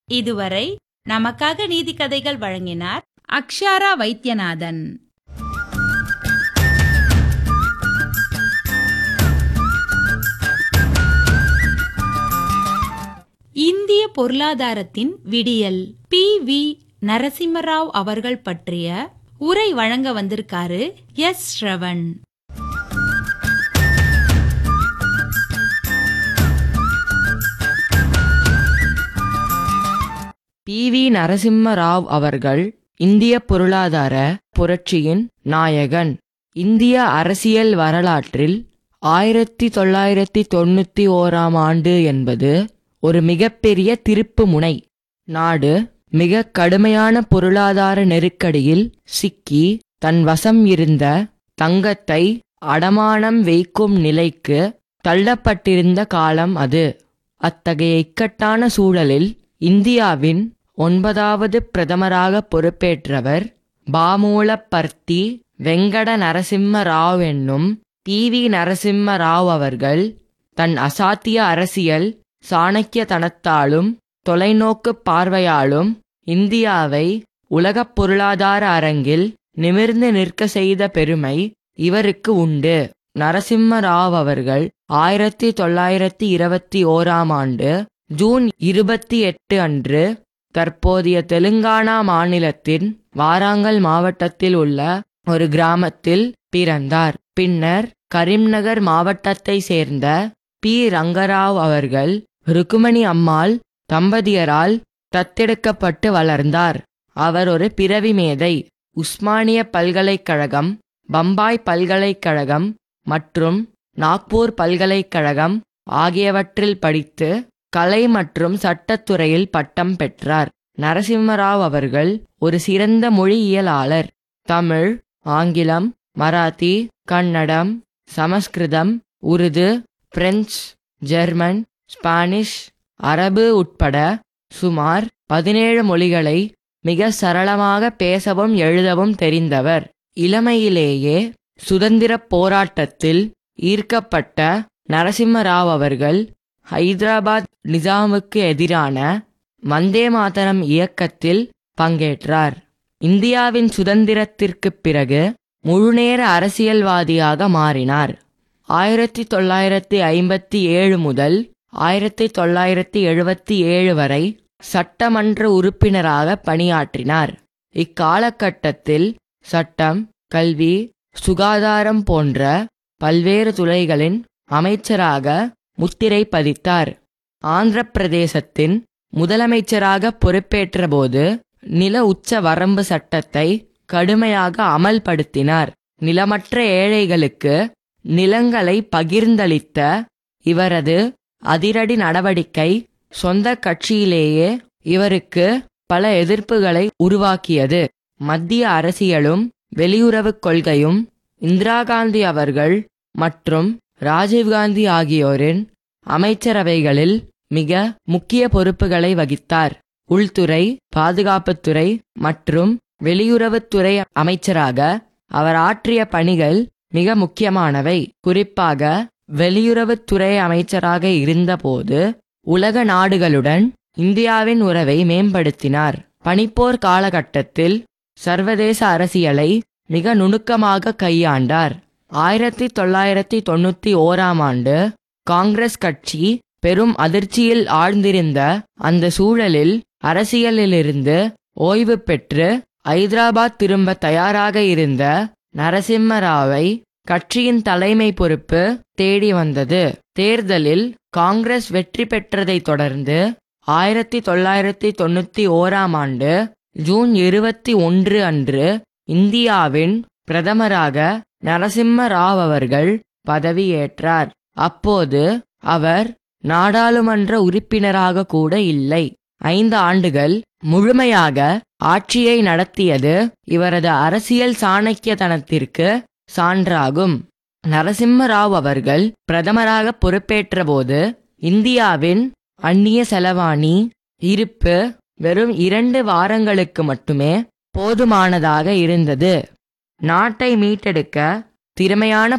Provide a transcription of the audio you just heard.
இதுவரை நமக்காக நீதி கதைகள் வழங்கினார் அக்ஷாரா வைத்தியநாதன் இந்திய பொருளாதாரத்தின் விடியல் பி வி நரசிம்மராவ் அவர்கள் பற்றிய உரை வழங்க வந்திருக்காரு S Shravan P V Narasimha Rao அவர்கள் இந்திய பொருளாதார புரட்சியின் நாயகன் இந்திய அரசியல் வரலாற்றில் ஆயிரத்தி தொள்ளாயிரத்தி தொண்ணூத்தி ஓராம் ஆண்டு என்பது ஒரு மிகப்பெரிய திருப்பு முனை நாடு மிக கடுமையான பொருளாதார நெருக்கடியில் சிக்கி தன் வசம் இருந்த தங்கத்தை அடமானம் வைக்கும் நிலைக்கு தள்ளப்பட்டிருந்த காலம் அது அத்தகைய இக்கட்டான சூழலில் இந்தியாவின் ஒன்பதாவது பிரதமராக பொறுப்பேற்றவர் பாமூலப்பர்த்தி வெங்கட நரசிம்ம ராவ் என்னும் பி வி நரசிம்ம ராவ் அவர்கள் தன் அசாத்திய அரசியல் சாணக்கியத்தனத்தாலும் தொலைநோக்கு பார்வையாலும் இந்தியாவை உலகப் பொருளாதார அரங்கில் நிமிர்ந்து நிற்க செய்த பெருமை இவருக்கு உண்டு நரசிம்ம ராவ் அவர்கள் ஆயிரத்தி தொள்ளாயிரத்தி இருபத்தி ஓராம் ஆண்டு ஜூன் இருபத்தி எட்டு அன்று தற்போதைய தெலுங்கானா மாநிலத்தின் வாராங்கல் மாவட்டத்தில் உள்ள ஒரு கிராமத்தில் பிறந்தார் பின்னர் கரீம்நகர் மாவட்டத்தை சேர்ந்த பி ரங்கராவ் அவர்கள் ருக்குமணி அம்மாள் தம்பதியரால் தத்தெடுக்கப்பட்டு வளர்ந்தார் அவர் ஒரு பிறவி மேதை உஸ்மானிய பல்கலைக்கழகம் பம்பாய் பல்கலைக்கழகம் மற்றும் நாக்பூர் பல்கலைக்கழகம் ஆகியவற்றில் படித்து கலை மற்றும் சட்டத்துறையில் பட்டம் பெற்றார் நரசிம்மராவ் அவர்கள் ஒரு சிறந்த மொழியியலாளர் தமிழ் ஆங்கிலம் Marathi Kannada Sanskrit Urdu French German Spanish அரபு உட்பட சுமார் பதினேழு மொழிகளை மிக சரளமாக பேசவும் எழுதவும் தெரிந்தவர் இளமையிலேயே சுதந்திரப் போராட்டத்தில் ஈர்க்கப்பட்ட நரசிம்மராவ் அவர்கள் ஹைதராபாத் நிசாமுக்கு எதிரான வந்தே மாதரம் இயக்கத்தில் பங்கேற்றார் இந்தியாவின் சுதந்திரத்திற்குப் பிறகு முழுநேர அரசியல்வாதியாக மாறினார் ஆயிரத்தி தொள்ளாயிரத்தி ஐம்பத்தி ஏழு முதல் ஆயிரத்தி தொள்ளாயிரத்தி எழுபத்தி ஏழு வரை சட்டமன்ற உறுப்பினராக பணியாற்றினார் இக்காலகட்டத்தில் சட்டம் கல்வி சுகாதாரம் போன்ற பல்வேறு துறைகளின் அமைச்சராக முத்திரை பதித்தார் ஆந்திர பிரதேசத்தின் முதலமைச்சராக பொறுப்பேற்றபோது நில உச்ச வரம்பு சட்டத்தை கடுமையாக அமல்படுத்தினார் நிலமற்ற ஏழைகளுக்கு நிலங்களை பகிர்ந்தளித்த இவரது அதிரடி நடவடிக்கை சொந்த கட்சியிலேயே இவருக்கு பல எதிர்ப்புகளை உருவாக்கியது மத்திய அரசியலும் வெளியுறவுக் கொள்கையும் இந்திரா காந்தி அவர்கள் மற்றும் ராஜீவ்காந்தி ஆகியோரின் அமைச்சரவைகளில் மிக முக்கிய பொறுப்புகளை வகித்தார் உள்துறை பாதுகாப்புத்துறை மற்றும் வெளியுறவுத்துறை அமைச்சராக அவர் ஆற்றிய பணிகள் மிக முக்கியமானவை குறிப்பாக வெளியுறவுத்துறை அமைச்சராக இருந்தபோது உலக நாடுகளுடன் இந்தியாவின் உறவை மேம்படுத்தினார் பனிப்போர் காலகட்டத்தில் சர்வதேச அரசியலை மிக நுணுக்கமாக கையாண்டார் ஆயிரத்தி தொள்ளாயிரத்தி தொண்ணூத்தி ஓராம் ஆண்டு காங்கிரஸ் கட்சி பெரும் அதிர்ச்சியில் ஆழ்ந்திருந்த அந்த சூழலில் அரசியலிலிருந்து ஓய்வு பெற்று ஐதராபாத் திரும்ப தயாராக இருந்த நரசிம்மராவை கட்சியின் தலைமை பொறுப்பு தேடி வந்தது தேர்தலில் காங்கிரஸ் வெற்றி பெற்றதைத் தொடர்ந்து ஆயிரத்தி தொள்ளாயிரத்தி தொண்ணூத்தி ஓராம் ஆண்டு ஜூன் இருபத்தி ஒன்று அன்று இந்தியாவின் பிரதமராக நரசிம்ம ராவ் அவர்கள் பதவியேற்றார் அப்போது அவர் நாடாளுமன்ற உறுப்பினராக கூட இல்லை ஐந்து ஆண்டுகள் முழுமையாக ஆட்சியை நடத்தியது இவரது அரசியல் சாணக்கியத்தனத்திற்கு சான்றாகும் நரசிம்ம ராவ் அவர்கள் பிரதமராக பொறுப்பேற்றபோது இந்தியாவின் அந்நிய செலவாணி இருப்பு வெறும் இரண்டு வாரங்களுக்கு மட்டுமே போதுமானதாக இருந்தது நாட்டை மீட்டெடுக்க திறமையான